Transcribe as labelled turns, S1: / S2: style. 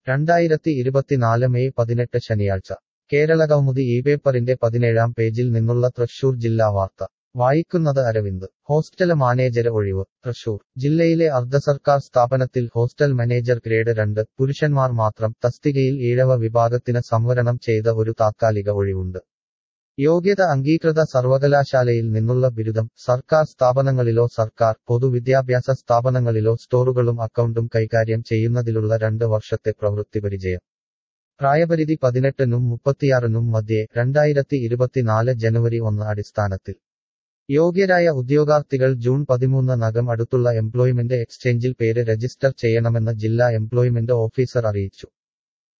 S1: രണ്ടായിരത്തി ഇരുപത്തിനാല് മെയ് പതിനെട്ട് ശനിയാഴ്ച കേരള കൗമുദി ഈ പേപ്പറിന്റെ പതിനേഴാം പേജിൽ നിന്നുള്ള തൃശൂർ ജില്ലാ വാർത്ത വായിക്കുന്നത് അരവിന്ദ് ഹോസ്റ്റല് മാനേജര് ഒഴിവ് തൃശൂർ ജില്ലയിലെ അർദ്ധസർക്കാർ സ്ഥാപനത്തിൽ ഹോസ്റ്റൽ മാനേജർ ഗ്രേഡ് രണ്ട് പുരുഷന്മാർ മാത്രം തസ്തികയിൽ ഈഴവ വിഭാഗത്തിന് സംവരണം ചെയ്ത ഒരു താത്കാലിക ഒഴിവുണ്ട് യോഗ്യത അംഗീകൃത സർവകലാശാലയിൽ നിന്നുള്ള ബിരുദം സർക്കാർ സ്ഥാപനങ്ങളിലോ സർക്കാർ പൊതുവിദ്യാഭ്യാസ സ്ഥാപനങ്ങളിലോ സ്റ്റോറുകളും അക്കൗണ്ടും കൈകാര്യം ചെയ്യുന്നതിലുള്ള രണ്ട് വർഷത്തെ പ്രവൃത്തി പരിചയം പ്രായപരിധി പതിനെട്ടിനും മുപ്പത്തിയാറിനും മധ്യേ രണ്ടായിരത്തി ഇരുപത്തിനാല് ജനുവരി ഒന്ന് അടിസ്ഥാനത്തിൽ യോഗ്യരായ ഉദ്യോഗാർത്ഥികൾ ജൂൺ പതിമൂന്ന് നകം അടുത്തുള്ള എംപ്ലോയ്മെന്റ് എക്സ്ചേഞ്ചിൽ പേര് രജിസ്റ്റർ ചെയ്യണമെന്ന് ജില്ലാ എംപ്ലോയ്മെന്റ് ഓഫീസർ അറിയിച്ചു